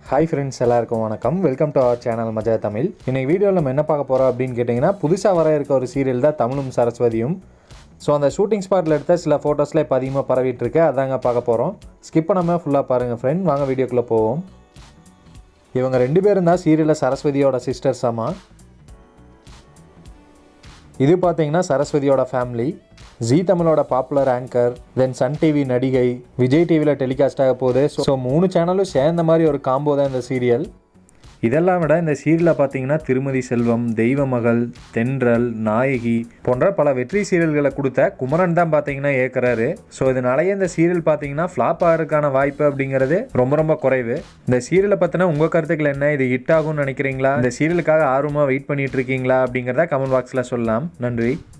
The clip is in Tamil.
ஹாய் ஃப்ரெண்ட்ஸ் எல்லாருக்கும் வணக்கம் வெல்கம் டு அவர் சேனல் மஜா தமிழ் இன்னைக்கு வீடியோவில் நம்ம என்ன பார்க்க போகிறோம் அப்படின்னு கேட்டிங்கன்னா புதுசாக வர இருக்க ஒரு சீரியல் தான் தமிழும் சரஸ்வதியும் ஸோ அந்த ஷூட்டிங் ஸ்பாட்டில் எடுத்த சில ஃபோட்டோஸ்லாம் இப்போ அதிகமாக பரவிட்டு இருக்கு அதாங்க பார்க்க போகிறோம் ஸ்கிப் பண்ணாமல் ஃபுல்லாக பாருங்கள் ஃப்ரெண்ட் வாங்க வீடியோக்குள்ளே போவோம் இவங்க ரெண்டு பேரும் தான் சீரியலில் சரஸ்வதியோட சிஸ்டர்ஸ் ஆமா இது பார்த்தீங்கன்னா சரஸ்வதியோட ஃபேமிலி ஜீ தமிழோட popular anchor then Sun TV நடிகை விஜய் டிவியில் டெலிகாஸ்ட் ஆக போகுது ஸோ மூணு சேனலும் சேர்ந்த மாதிரி ஒரு காம்போ தான் இந்த சீரியல் இதெல்லாம் விட இந்த சீரியலில் பார்த்தீங்கன்னா திருமதி செல்வம் தெய்வ மகள் தென்றல் நாயகி போன்ற பல வெற்றி சீரியல்களை கொடுத்த குமரன் தான் பார்த்தீங்கன்னா ஏற்கிறாரு ஸோ இதனாலேயே இந்த சீரியல் பார்த்தீங்கன்னா ஃப்ளாப் ஆகிறதுக்கான வாய்ப்பு அப்படிங்கிறது ரொம்ப ரொம்ப குறைவு இந்த சீரியலை பற்றின உங்கள் கருத்துக்கள் என்ன இது ஹிட் ஆகும்னு நினைக்கிறீங்களா இந்த சீரியலுக்காக ஆர்வமாக வெயிட் பண்ணிட்டு இருக்கீங்களா அப்படிங்கிறத கமெண்ட் பாக்ஸில் சொல்லலாம் நன்றி